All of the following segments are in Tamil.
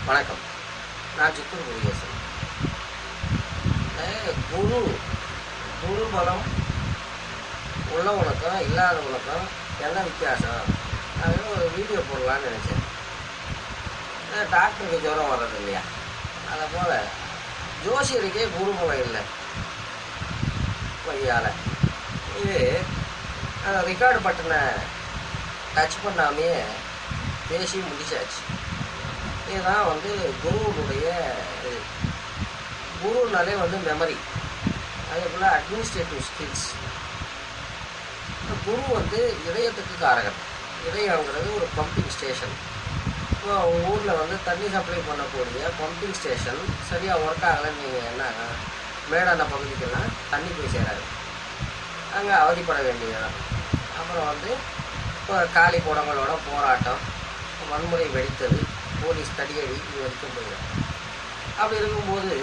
வணக்கம் நான் சித்தூர் முருகேசன் அஹ் குரு குரு பலம் உள்ளவனுக்கும் இல்லாதவனுக்கும் என்ன வித்தியாசம் அப்படின்னு ஒரு வீடியோ போடலான்னு நினச்சேன் அஹ் டாக்டருக்கு ஜுரம் வர்றது இல்லையா அதை போல் ஜோசியருக்கே குரு பலம் இல்லை வழியால் இது ரெக்கார்டு பட்டனை டச் பண்ணாமையே பேசி முடிச்சாச்சு இதுதான் வந்து குருவுடைய இது குருனாலே வந்து மெமரி அதே போல் அட்மினிஸ்ட்ரேட்டிவ் ஸ்கில்ஸ் குரு வந்து இதயத்துக்கு காரகன் இதயங்கிறது ஒரு பம்பிங் ஸ்டேஷன் இப்போ உங்கள் ஊரில் வந்து தண்ணி சப்ளை பண்ணக்கூடிய பம்பிங் ஸ்டேஷன் சரியாக ஒர்க் ஆகலைன்னு நீங்கள் என்ன மேடான பகுதிக்கெல்லாம் தண்ணி போய் சேராது அங்கே அவதிப்பட வேண்டியதுதான் அப்புறம் வந்து இப்போ காலி குடங்களோட போராட்டம் வன்முறை வெடித்தது போலீஸ் தடியடி இது வரைக்கும் போயிடும் அப்படி இருக்கும்போது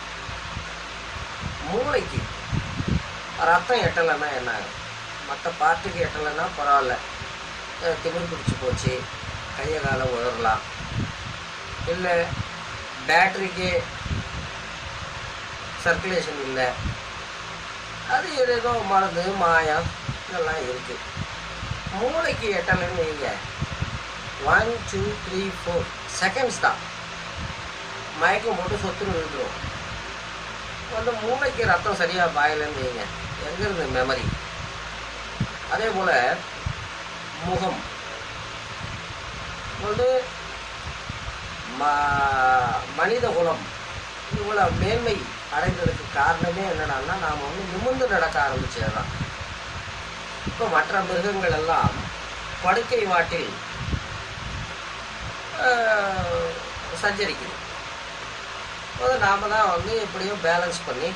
மூளைக்கு ரத்தம் எட்டலைன்னா என்ன ஆகும் மற்ற பார்ட்டுக்கு எட்டலைன்னா பரவாயில்ல அஹ் திமிர் பிடிச்சி போச்சு கையை காலை உதறலாம் இல்லை பேட்டரிக்கே சர்க்குலேஷன் இல்லை அது ஏதேதோ மருந்து மாயம் இதெல்லாம் இருக்குது மூளைக்கு எட்டலைன்னு வைங்க one two three four seconds தான் மயக்கம் போட்டு சொத்துன்னு விழுந்துரும் வந்து மூளைக்கு ரத்தம் சரியாக பாயலைன்னு வைங்க எங்கேருந்து மெமரி அதே போல் முகம் வந்து ம மனித குலம் இவ்வளோ மேன்மை அடைந்ததுக்கு காரணமே என்னடான்னா நாம் வந்து நிமிர்ந்து நடக்க ஆரம்பிச்சது தான் இப்போ மற்ற மிருகங்கள் எல்லாம் படுக்கை வாட்டில் ஆஹ், சஞ்சரிக்குது அது நாம் தான் வந்து எப்படியோ பேலன்ஸ் பண்ணி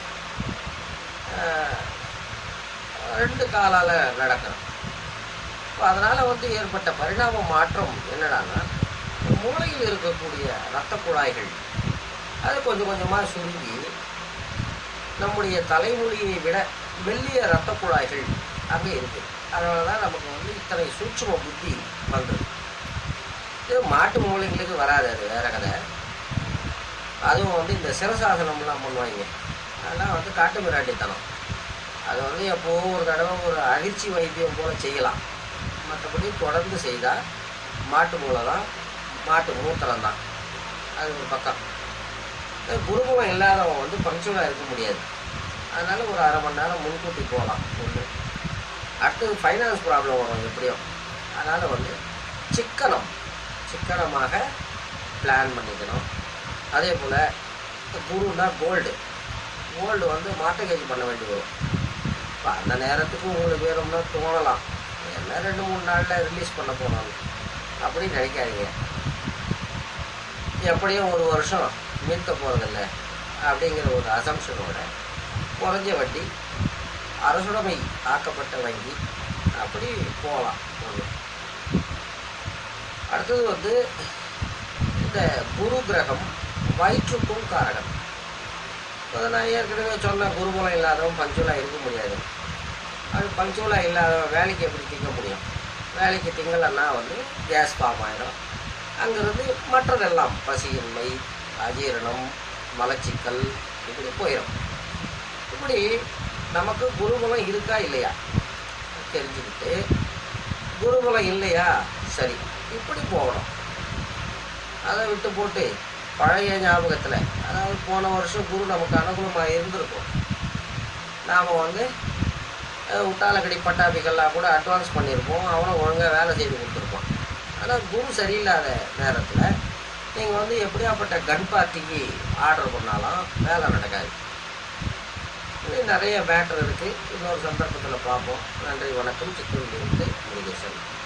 ஆஹ், ரெண்டு காலால் நடக்கிறோம் இப்போ அதனால் வந்து ஏற்பட்ட பரிணாம மாற்றம் என்னடான்னா மூளையில் இருக்கக்கூடிய இரத்த குழாய்கள் அது கொஞ்சம் கொஞ்சமாக சுருங்கி நம்முடைய தலைமொழியை விட மெல்லிய இரத்த குழாய்கள் அங்கே இருக்குது அதனால தான் நமக்கு வந்து இத்தனை சூட்சும புத்தி வந்தது இது மாட்டு மூளைங்களுக்கு வராது அது வேற கதை அதுவும் வந்து இந்த சிரசாசனம்லாம் பண்ணுவாங்க அதெல்லாம் வந்து காட்டு மிராட்டித்தனம் அது வந்து எப்போ ஒரு தடவை ஒரு அதிர்ச்சி வைத்தியம் போல செய்யலாம் மற்றபடி தொடர்ந்து செய்தால் மாட்டு மூளை தான் மாட்டு மூத்திரம் தான் அது ஒரு பக்கம் இந்த குருகுலம் இல்லாதவன் வந்து பங்க்சுவலாக இருக்க முடியாது அதனால ஒரு அரை மணி நேரம் முன்கூட்டி போகலாம் ஒன்று அடுத்தது ஃபைனான்ஸ் ப்ராப்ளம் வரும் எப்படியும் அதனால் வந்து சிக்கனம் சிக்கனமாக பிளான் பண்ணிக்கணும் அதே போல் குருனா கோல்டு கோல்டு வந்து மாட்டகேஜ் பண்ண வேண்டி வரும் இப்போ அந்த நேரத்துக்கு உங்களுக்கு வேணும்னா தோணலாம் என்ன ரெண்டு மூணு நாளில் ரிலீஸ் பண்ண போனாங்க அப்படின்னு நினைக்காதீங்க எப்படியும் ஒரு வருஷம் மீட்க போகிறதில்ல அப்படிங்கிற ஒரு அசம்ஷனோட குறைஞ்ச வட்டி அரசுடைமை ஆக்கப்பட்ட வங்கி அப்படி போகலாம் ஒன்று அடுத்தது வந்து இந்த குரு கிரகம் வயிற்றுக்கும் காரகம் அதை நான் ஏற்கனவே சொன்ன குருபலம் இல்லாதவன் பஞ்சுவலாக இருக்க முடியாது அது பஞ்சுவலாக இல்லாதவன் வேலைக்கு எப்படி திங்க முடியும் வேலைக்கு திங்கலைன்னா வந்து கேஸ் ஃபார்ம் ஆகிடும் அங்கிருந்து மற்றதெல்லாம் பசியின்மை அஜீரணம் மலச்சிக்கல் இப்படி போயிடும் இப்படி நமக்கு குருகுலம் இருக்கா இல்லையா தெரிஞ்சுக்கிட்டு குருகுலம் இல்லையா சரி இப்படி போகணும் அதை விட்டு போட்டு பழைய ஞாபகத்தில் அதாவது போன வருஷம் குரு நமக்கு அனுகூலமாக இருந்திருக்கும் நாம் வந்து அஹ், உட்டாலக்கடி பட்டாபிகள்லாம் கூட அட்வான்ஸ் பண்ணியிருப்போம் அவனும் ஒழுங்காக வேலை செய்து கொடுத்துருப்பான் ஆனால் குரு சரியில்லாத நேரத்தில் நீங்கள் வந்து எப்படியாப்பட்ட கன் பார்ட்டிக்கு ஆர்டர் பண்ணாலும் வேலை நடக்காது இது நிறைய மேட்டர் இருக்குது இன்னொரு சந்தர்ப்பத்தில் பார்ப்போம் நன்றி வணக்கம் சித்தூரிலிருந்து முருகேசன்